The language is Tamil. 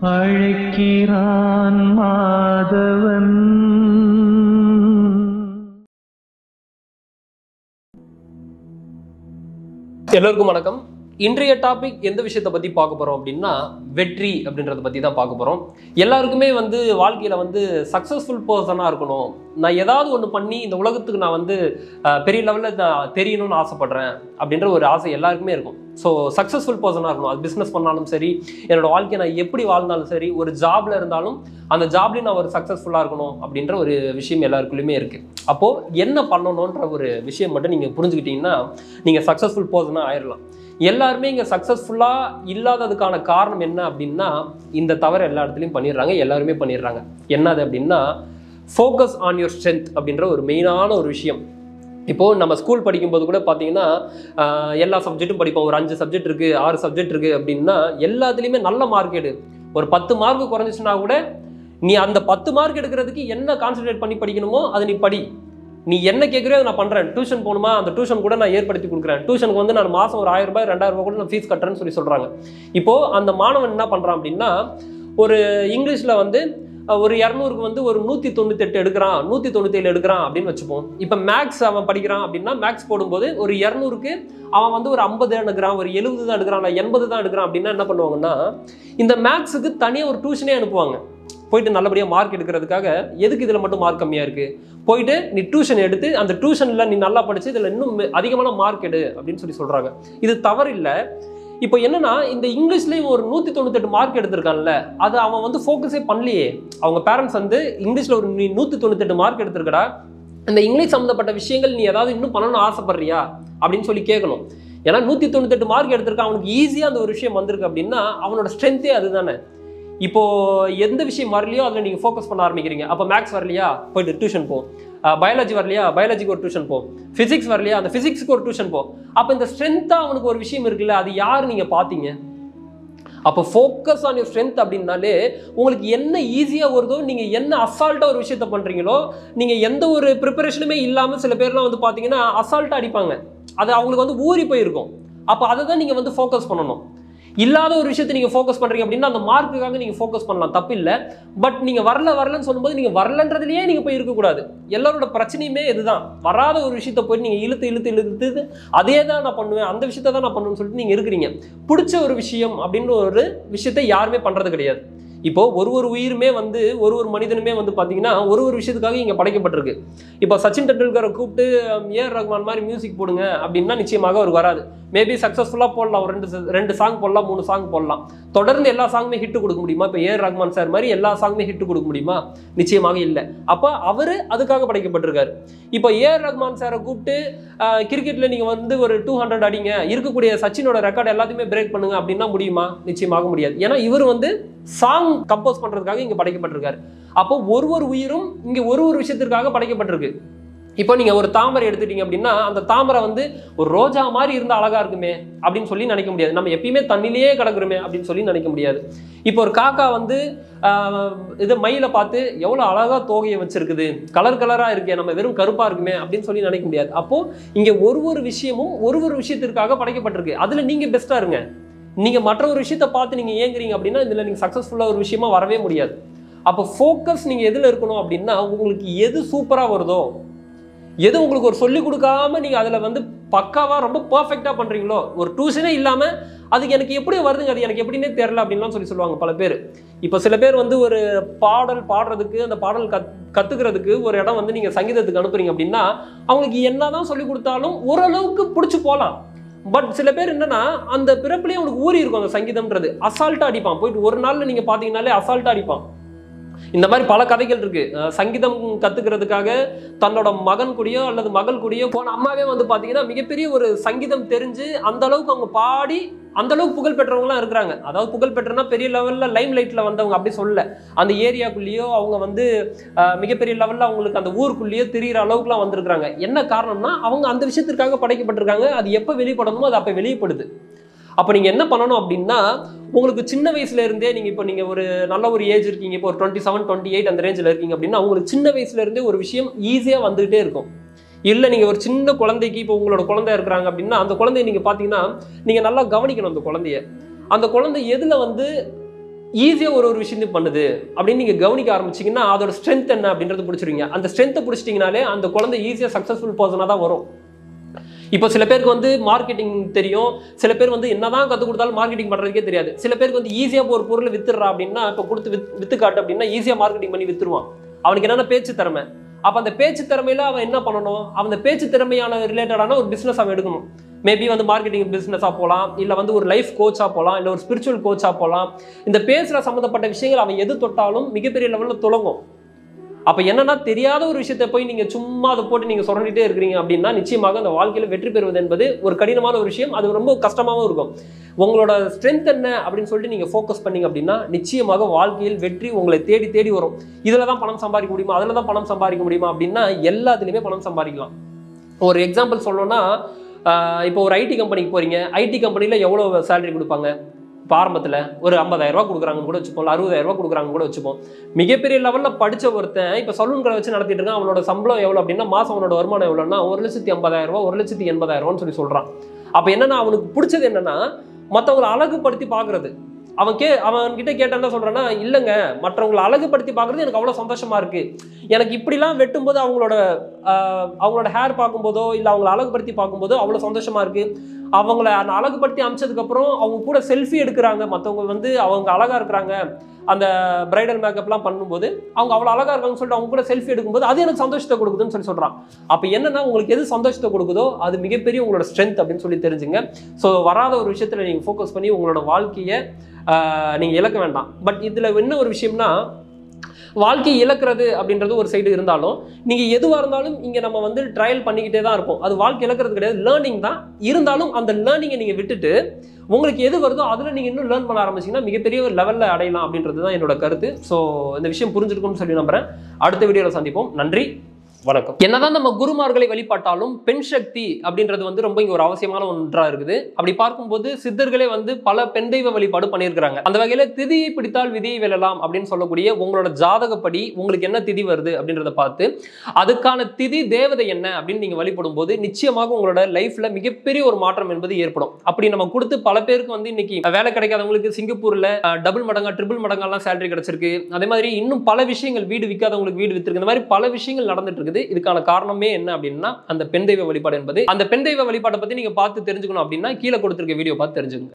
அழைக்கிறான் மாதவன் எல்லோருக்கும் வணக்கம் இன்றைய டாபிக் எந்த விஷயத்தை பற்றி பார்க்க போகிறோம் அப்படின்னா வெற்றி அப்படின்றத பற்றி தான் பார்க்க போகிறோம் எல்லாருக்குமே வந்து வாழ்க்கையில் வந்து சக்ஸஸ்ஃபுல் பர்சனாக இருக்கணும் நான் ஏதாவது ஒன்று பண்ணி இந்த உலகத்துக்கு நான் வந்து அஹ், பெரிய லெவலில் நான் தெரியணும்னு ஆசைப்படுறேன் அப்படின்ற ஒரு ஆசை எல்லாருக்குமே இருக்கும் ஸோ சக்ஸஸ்ஃபுல் பர்சனாக இருக்கணும் அது பிஸ்னஸ் பண்ணாலும் சரி என்னோட வாழ்க்கையை நான் எப்படி வாழ்ந்தாலும் சரி ஒரு ஜாப்ல இருந்தாலும் அந்த ஜாப்லேயும் நான் ஒரு சக்ஸஸ்ஃபுல்லாக இருக்கணும் அப்படின்ற ஒரு விஷயம் எல்லாருக்குள்ளேயுமே இருக்குது அப்போது என்ன பண்ணணுன்ற ஒரு விஷயம் மட்டும் நீங்கள் புரிஞ்சுக்கிட்டீங்கன்னா நீங்கள் சக்ஸஸ்ஃபுல் பர்சனாக ஆயிடலாம் எல்லாருமே இங்கே சக்ஸஸ்ஃபுல்லாக இல்லாததுக்கான காரணம் என்ன அப்படின்னா இந்த தவறு எல்லா இடத்துலையும் பண்ணிடுறாங்க எல்லாருமே பண்ணிடுறாங்க என்னது அப்படின்னா ஃபோக்கஸ் ஆன் யுவர் ஸ்ட்ரென்த் அப்படின்ற ஒரு மெயினான ஒரு விஷயம் இப்போது நம்ம ஸ்கூல் படிக்கும்போது கூட பார்த்தீங்கன்னா ஆஹ், எல்லா சப்ஜெக்ட்டும் படிப்போம் ஒரு அஞ்சு சப்ஜெக்ட் இருக்குது ஆறு சப்ஜெக்ட் இருக்குது அப்படின்னா எல்லாத்துலேயுமே நல்ல மார்க் எடு ஒரு பத்து மார்க் குறைஞ்சிச்சுன்னா கூட நீ அந்த பத்து மார்க் எடுக்கிறதுக்கு என்ன கான்சென்ட்ரேட் பண்ணி படிக்கணுமோ அதை நீ படி நீ என்ன கேட்குறியோ அதை நான் பண்ணுறேன் டியூஷன் போகணுமா அந்த டியூஷன் கூட நான் ஏற்படுத்தி கொடுக்குறேன் டியூஷனுக்கு வந்து நான் மாதம் ஒரு ஆயிரம் ரூபாய் ரெண்டாயிரம் ரூபாய் கூட நான் ஃபீஸ் கட்டுறேன்னு சொல்லி சொல்கிறாங்க இப்போது அந்த மாணவன் என்ன பண்ணுறான் அப்படின்னா ஒரு இங்கிலீஷில் வந்து அஹ், ஒரு இரநூறுக்கு வந்து ஒரு நூற்றி தொண்ணூத்தெட்டு எடுக்கிறான் நூற்றி தொண்ணூத்தேழு எடுக்கிறான் அப்படின்னு வச்சுப்போம் இப்போ மேக்ஸ் அவன் படிக்கிறான் அப்படின்னா மேக்ஸ் போடும்போது ஒரு இரநூறுக்கு அவன் வந்து ஒரு ஐம்பது தான் எடுக்கிறான் ஒரு எழுபது தான் எடுக்கிறான் இல்லை எண்பது தான் எடுக்கிறான் அப்படின்னா என்ன பண்ணுவாங்கன்னா இந்த மேக்ஸுக்கு தனியாக ஒரு டியூஷனே அனுப்புவாங்க போயிட்டு நல்லபடியாக மார்க் எடுக்கிறதுக்காக எதுக்கு இதில் மட்டும் மார்க் கம்மியாக இருக்குது போயிட்டு நீ டியூஷன் எடுத்து அந்த டியூஷனில் நீ நல்லா படிச்சு இதில் இன்னும் மெ- அதிகமான மார்க் எடு அப்படின்னு சொல்லி சொல்கிறாங்க இது தவறு இல்லை இப்போ என்னன்னா இந்த இங்கிலீஷ்லேயும் ஒரு நூற்றி தொண்ணூத்தெட்டு மார்க் எடுத்திருக்கான்ல அது அவன் வந்து ஃபோக்கஸே பண்ணலையே அவங்க பேரண்ட்ஸ் வந்து இங்கிலீஷில் ஒரு நீ நூற்றி தொண்ணூத்தெட்டு மார்க் எடுத்திருக்கடா இந்த இங்கிலீஷ் சம்மந்தப்பட்ட விஷயங்கள் நீ ஏதாவது இன்னும் பண்ணணும்னு ஆசைப்படுறியா அப்படின்னு சொல்லி கேட்கணும் ஏன்னா நூற்றி தொண்ணூத்தெட்டு மார்க் எடுத்திருக்கான் அவனுக்கு ஈஸியாக அந்த ஒரு விஷயம் வந்திருக்கு அப்படின்னா அவனோட ஸ்ட்ரென்த்தே அதுதானே இப்போ எந்த விஷயம் வரலையோ அதில் நீங்கள் ஃபோக்கஸ் பண்ண ஆரம்பிக்கிறீங்க அப்போ மேக்ஸ் வரலையா போயிட்டு டியூஷன் போ பயாலஜி வரலையா பயாலஜிக்கு ஒரு டியூஷன் போ ஃபிசிக்ஸ் வரலையா அந்த ஃபிசிக்ஸ்க்கு ஒரு டியூஷன் போ அப்போ இந்த ஸ்ட்ரென்த்தாக அவனுக்கு ஒரு விஷயம் இருக்குல்ல அது யார் நீங்கள் பார்த்தீங்க அப்போ ஃபோக்கஸ் ஆன் யூர் ஸ்ட்ரென்த் அப்படின்னாலே உங்களுக்கு என்ன ஈஸியாக வருதோ நீங்கள் என்ன அசால்ட்டாக ஒரு விஷயத்த பண்ணுறீங்களோ நீங்கள் எந்த ஒரு ப்ரிப்பரேஷனுமே இல்லாமல் சில பேர்லாம் வந்து பார்த்தீங்கன்னா அசால்ட்டாக அடிப்பாங்க அது அவங்களுக்கு வந்து ஊறி போயிருக்கும் அப்போ அதை தான் நீங்கள் வந்து ஃபோக்கஸ் பண்ணணும் இல்லாத ஒரு விஷயத்தை நீங்கள் ஃபோக்கஸ் பண்ணுறீங்க அப்படின்னா அந்த மார்க்குக்காக நீங்கள் ஃபோக்கஸ் பண்ணலாம் தப்பு இல்லை பட் நீங்கள் வரல வரலன்னு சொல்லும்போது நீங்கள் வரலன்றதுலேயே நீங்கள் போய் இருக்கக்கூடாது எல்லாரோட பிரச்சனையுமே இதுதான் வராத ஒரு விஷயத்த போய் நீங்கள் இழுத்து இழுத்து இழுத்து அதே தான் நான் பண்ணுவேன் அந்த விஷயத்தை தான் நான் பண்ணுவேன்னு சொல்லிட்டு நீங்கள் இருக்கிறீங்க பிடிச்ச ஒரு விஷயம் அப்படின்ற ஒரு விஷயத்தை யாருமே பண்ணுறது கிடையாது இப்போ ஒரு ஒரு உயிருமே வந்து ஒரு ஒரு மனிதனுமே வந்து பார்த்தீங்கன்னா ஒரு ஒரு விஷயத்துக்காக இங்கே படைக்கப்பட்டிருக்கு இப்போ சச்சின் டெண்டுல்கரை கூப்பிட்டு ஏஆர் ரஹ்மான் மாதிரி மியூசிக் போடுங்க அப்படின்னா நிச்சயமாக அவர் வராது மேபி சக்ஸஸ்ஃபுல்லாக போடலாம் ஒரு ரெண்டு ச- ரெண்டு சாங் போடலாம் மூணு சாங் போடலாம் தொடர்ந்து எல்லா சாங்குமே ஹிட் கொடுக்க முடியுமா இப்போ ஏஆர் ரஹ்மான் சார் மாதிரி எல்லா சாங்குமே ஹிட் கொடுக்க முடியுமா நிச்சயமாக இல்லை அப்போ அவர் அதுக்காக படைக்கப்பட்டிருக்காரு இப்போ ஏஆர் ரஹ்மான் சாரை கூப்பிட்டு கிரிக்கெட்டில் நீங்கள் வந்து ஒரு டூ ஹண்ட்ரட் அடிங்க இருக்கக்கூடிய சச்சினோட ரெக்கார்ட் எல்லாத்தையுமே பிரேக் பண்ணுங்க அப்படின்னா முடியுமா நிச்சயமாக முடியாது ஏன்னா இவர் வந்து சாங் கம்போஸ் பண்ணுறதுக்காக இங்கே படைக்கப்பட்டிருக்காரு அப்போ ஒரு ஒரு உயிரும் இங்கே ஒரு ஒரு விஷயத்திற்காக படைக்கப்பட்டிருக்கு இப்போ நீங்கள் ஒரு தாமரை எடுத்துட்டீங்க அப்படின்னா அந்த தாமரை வந்து ஒரு ரோஜா மாதிரி இருந்தால் அழகா இருக்குமே அப்படின்னு சொல்லி நினைக்க முடியாது நம்ம எப்பயுமே தண்ணிலேயே கிடக்குறோமே அப்படின்னு சொல்லி நினைக்க முடியாது இப்போ ஒரு காக்கா வந்து ஆஹ், இது மயிலை பார்த்து எவ்வளோ அழகா தோகையை வச்சிருக்குது கலர் கலராக இருக்கே நம்ம வெறும் கருப்பாக இருக்குமே அப்படின்னு சொல்லி நினைக்க முடியாது அப்போ இங்கே ஒரு ஒரு விஷயமும் ஒரு ஒரு விஷயத்திற்காக படைக்கப்பட்டிருக்கு அதில் நீங்கள் பெஸ்ட்டாக இருங்க நீங்கள் மற்ற ஒரு விஷயத்தை பார்த்து நீங்கள் ஏங்குறீங்க அப்படின்னா இதில் நீங்கள் சக்ஸஸ்ஃபுல்லாக ஒரு விஷயமா வரவே முடியாது அப்போ ஃபோக்கஸ் நீங்கள் எதில் இருக்கணும் அப்படின்னா உங்களுக்கு எது சூப்பராக வருதோ எது உங்களுக்கு ஒரு சொல்லி கொடுக்காம நீங்கள் அதில் வந்து பக்காவாக ரொம்ப பர்ஃபெக்டாக பண்ணுறீங்களோ ஒரு டியூஷனே இல்லாமல் அதுக்கு எனக்கு எப்படி வருதுங்க அது எனக்கு எப்படின்னே தெரில அப்படின்லாம் சொல்லி சொல்லுவாங்க பல பேர் இப்போ சில பேர் வந்து ஒரு பாடல் பாடுறதுக்கு அந்த பாடல் கத் கற்றுக்கிறதுக்கு ஒரு இடம் வந்து நீங்கள் சங்கீதத்துக்கு அனுப்புறீங்க அப்படின்னா அவங்களுக்கு என்னதான் சொல்லி கொடுத்தாலும் ஓரளவுக்கு பிடிச்சி போகலாம் பட் சில பேர் என்னன்னா அந்த பிறப்புலேயே அவனுக்கு ஊறி இருக்கும் அந்த சங்கீதம்ன்றது அசால்ட்டாக அடிப்பான் போயிட்டு ஒரு நாளில் நீங்கள் பார்த்தீங்கன்னாலே அசால்ட்டாக அடிப்பான் இந்த மாதிரி பல கதைகள் இருக்கு அஹ் சங்கீதம் கத்துக்கிறதுக்காக தன்னோட மகன் கூடயோ அல்லது மகள் கூடயோ போன அம்மாவே வந்து பாத்தீங்கன்னா மிகப்பெரிய ஒரு சங்கீதம் தெரிஞ்சு அந்த அளவுக்கு அவங்க பாடி அந்த அளவுக்கு புகழ் பெற்றவங்களாம் இருக்கிறாங்க அதாவது புகழ் பெற்றனா பெரிய லெவல்ல லைம் லைட்ல வந்தவங்க அப்படி சொல்லல அந்த ஏரியாக்குள்ளேயோ அவங்க வந்து அஹ், மிகப்பெரிய லெவல்ல அவங்களுக்கு அந்த ஊருக்குள்ளேயோ தெரியிற அளவுக்குலாம் வந்திருக்கிறாங்க என்ன காரணம்னா அவங்க அந்த விஷயத்திற்காக படைக்கப்பட்டிருக்காங்க அது எப்போ வெளிப்படணுமோ அது அப்போ வெளிப்படுது அப்போ நீங்கள் என்ன பண்ணணும் அப்படின்னா உங்களுக்கு சின்ன வயசுல இருந்தே நீங்கள் இப்போ நீங்கள் ஒரு நல்ல ஒரு ஏஜ் இருக்கீங்க இப்போ ஒரு டுவெண்ட்டி செவன் டுவெண்ட்டி எயிட் அந்த ரேஞ்சில் இருக்கீங்க அப்படின்னா உங்களுக்கு சின்ன வயசுல இருந்தே ஒரு விஷயம் ஈஸியாக வந்துகிட்டே இருக்கும் இல்லை நீங்கள் ஒரு சின்ன குழந்தைக்கு இப்போ உங்களோட குழந்தை இருக்கிறாங்க அப்படின்னா அந்த குழந்தைய நீங்கள் பார்த்தீங்கன்னா நீங்கள் நல்லா கவனிக்கணும் அந்த குழந்தைய அந்த குழந்தை எதில் வந்து ஈஸியாக ஒரு ஒரு விஷயத்தையும் பண்ணுது அப்படின்னு நீங்கள் கவனிக்க ஆரம்பிச்சீங்கன்னா அதோட ஸ்ட்ரென்த் என்ன அப்படின்றத பிடிச்சிருவீங்க அந்த ஸ்ட்ரென்த்தை பிடிச்சிட்டிங்கனாலே அந்த குழந்தை ஈஸியாக சக்ஸஸ்ஃபுல் பர்சனாக தான் வரும் இப்போ சில பேருக்கு வந்து மார்க்கெட்டிங் தெரியும் சில பேர் வந்து என்னதான் கற்றுக் கொடுத்தாலும் மார்க்கெட்டிங் பண்ணுறதுக்கே தெரியாது சில பேருக்கு வந்து ஈஸியாக ஒரு பொருளை வித்துடுறா அப்படின்னா இப்போ கொடுத்து வித் வித்து காட்டு அப்படின்னா ஈஸியாக மார்க்கெட்டிங் பண்ணி வித்துருவான் அவனுக்கு என்னென்ன பேச்சு திறமை அப்போ அந்த பேச்சு திறமையில அவன் என்ன பண்ணணும் அவன் அந்த பேச்சு திறமையான ரிலேட்டடான ஒரு பிஸ்னஸ் அவன் எடுக்கணும் மேபி வந்து மார்க்கெட்டிங் பிஸ்னஸாக போகலாம் இல்லை வந்து ஒரு லைஃப் கோச்சாக போகலாம் இல்லை ஒரு ஸ்பிரிச்சுவல் கோச்சாக போகலாம் இந்த பேசுகிற சம்மந்தப்பட்ட விஷயங்கள் அவன் எது தொட்டாலும் மிகப்பெரிய லெவலில் துலங்கும் அப்போ என்னன்னா தெரியாத ஒரு விஷயத்தை போய் நீங்கள் சும்மா அதை போட்டு நீங்கள் சொல்லிட்டே இருக்கிறீங்க அப்படின்னா நிச்சயமாக அந்த வாழ்க்கையில் வெற்றி பெறுவது என்பது ஒரு கடினமான ஒரு விஷயம் அது ரொம்ப கஷ்டமாகவும் இருக்கும் உங்களோட ஸ்ட்ரென்த் என்ன அப்படின்னு சொல்லிட்டு நீங்கள் ஃபோக்கஸ் பண்ணீங்க அப்படின்னா நிச்சயமாக வாழ்க்கையில் வெற்றி உங்களை தேடி தேடி வரும் இதில் தான் பணம் சம்பாதிக்க முடியுமா அதில் தான் பணம் சம்பாதிக்க முடியுமா அப்படின்னா எல்லாத்துலேயுமே பணம் சம்பாதிக்கலாம் ஒரு எக்ஸாம்பிள் சொல்லணும்னா ஆஹ் இப்போ ஒரு ஐடி கம்பெனிக்கு போறீங்க ஐடி கம்பெனியில் எவ்வளோ சேலரி கொடுப்பாங்க இப்போ ஆரம்பத்தில் ஒரு 50000 ரூபாய் கொடுக்குறாங்கன்னு கூட வச்சுப்போம் இல்லை 60000 ரூபாய் கொடுக்குறாங்கன்னு கூட வச்சுப்போம் மிகப்பெரிய லெவலில் படிச்ச ஒருத்தன் இப்போ சலூன் கடை வச்சு நடத்திட்டு இருக்கான் அவனோட சம்பளம் எவ்வளோ அப்படின்னா மாதம் அவனோட வருமானம் எவ்வளோன்னா ஒரு லட்சத்தி ஐம்பதாயிரம் ரூபாய் ஒரு லட்சத்தி எண்பதாயிரம் ரூபான்னு சொல்லி சொல்கிறான் அப்போ என்னன்னா அவனுக்கு பிடிச்சது என்னன்னா மற்றவங்களை அழகுபடுத்தி பார்க்கறது அவன் கே அவன் கிட்ட கேட்டா என்ன சொல்றான்னா இல்லைங்க மற்றவங்களை அழகுபடுத்தி பார்க்கறது எனக்கு அவ்வளோ சந்தோஷமா இருக்கு எனக்கு இப்படிலாம் வெட்டும்போது அவங்களோட ஆஹ், அவங்களோட ஹேர் பார்க்கும்போதோ இல்லை அவங்கள அழகுபடுத்தி பார்க்கும்போதோ அவ்வளோ சந்தோஷமா இருக்கு அவங்கள அந்த அழகுபடுத்தி அமைச்சதுக்கப்புறம் அவங்க கூட செல்ஃபி எடுக்கிறாங்க மற்றவங்க வந்து அவங்க அழகா இருக்கிறாங்க அந்த பிரைடல் மேக்கப்லாம் பண்ணும்போது அவங்க அவ்வளோ அழகா இருக்காங்கன்னு சொல்லிட்டு அவங்க கூட செல்ஃபி எடுக்கும்போது அது எனக்கு சந்தோஷத்தை கொடுக்குதுன்னு சொல்லி சொல்றான் அப்போ என்னன்னா உங்களுக்கு எது சந்தோஷத்தை கொடுக்குதோ அது மிகப்பெரிய உங்களோட ஸ்ட்ரென்த் அப்படின்னு சொல்லி தெரிஞ்சுங்க ஸோ வராத ஒரு விஷயத்துல நீங்கள் ஃபோக்கஸ் பண்ணி உங்களோட வாழ்க்கையை ஆஹ், நீங்க இழக்க வேண்டாம் பட் இதுல என்ன ஒரு விஷயம்னா வாழ்க்கை இழக்கிறது அப்படின்றது ஒரு சைடு இருந்தாலும் நீங்க எதுவா இருந்தாலும் இங்க நம்ம வந்து ட்ரையல் பண்ணிக்கிட்டே தான் இருப்போம் அது வாழ்க்கை இழக்கிறது கிடையாது லேர்னிங் தான் இருந்தாலும் அந்த லேர்னிங்கை நீங்க விட்டுட்டு உங்களுக்கு எது வருதோ அதுல நீங்க இன்னும் லேர்ன் பண்ண ஆரம்பிச்சீங்கன்னா மிகப்பெரிய ஒரு லெவல்ல அடையலாம் அப்படின்றது தான் என்னோட கருத்து ஸோ இந்த விஷயம் புரிஞ்சிருக்கும்னு சொல்லி நம்புறேன் அடுத்த வீடியோல சந்திப்போம் நன்றி வணக்கம் என்னதான் நம்ம குருமார்களை வழிபாட்டாலும் பெண் சக்தி அப்படின்றது வந்து ரொம்ப இங்க ஒரு அவசியமான ஒன்றா இருக்குது அப்படி பார்க்கும்போது சித்தர்களே வந்து பல பெண் தெய்வ வழிபாடு பண்ணியிருக்கிறாங்க அந்த வகையில திதியை பிடித்தால் விதியை வெல்லலாம் அப்படின்னு சொல்லக்கூடிய உங்களோட ஜாதகப்படி உங்களுக்கு என்ன திதி வருது அப்படின்றத பார்த்து அதுக்கான திதி தேவதை என்ன அப்படின்னு நீங்க வழிபடும் போது நிச்சயமாக உங்களோட லைஃப்ல மிகப்பெரிய ஒரு மாற்றம் என்பது ஏற்படும் அப்படி நம்ம கொடுத்து பல பேருக்கு வந்து இன்னைக்கு வேலை கிடைக்காதவங்களுக்கு சிங்கப்பூர்ல டபுள் மடங்கா ட்ரிபிள் மடங்கெல்லாம் சேலரி கிடைச்சிருக்கு அதே மாதிரி இன்னும் பல விஷயங்கள் வீடு விற்காதவங்களுக்கு வீடு வித்திருக்கு இந்த மாதிரி பல விஷயங்கள் நடந்துட்டு இருக்குது இதுக்கான காரணமே என்ன அப்படின்னா அந்த பெண் தெய்வ வழிபாடு என்பது அந்த பெண் தெய்வ வழிபாட்டை பத்தி நீங்க பார்த்து தெரிஞ்சுக்கணும் அப்படின்னா கீழே கொடுத்திருக்க வீடியோ பார்த்து தெரிஞ்சுக்கோங்க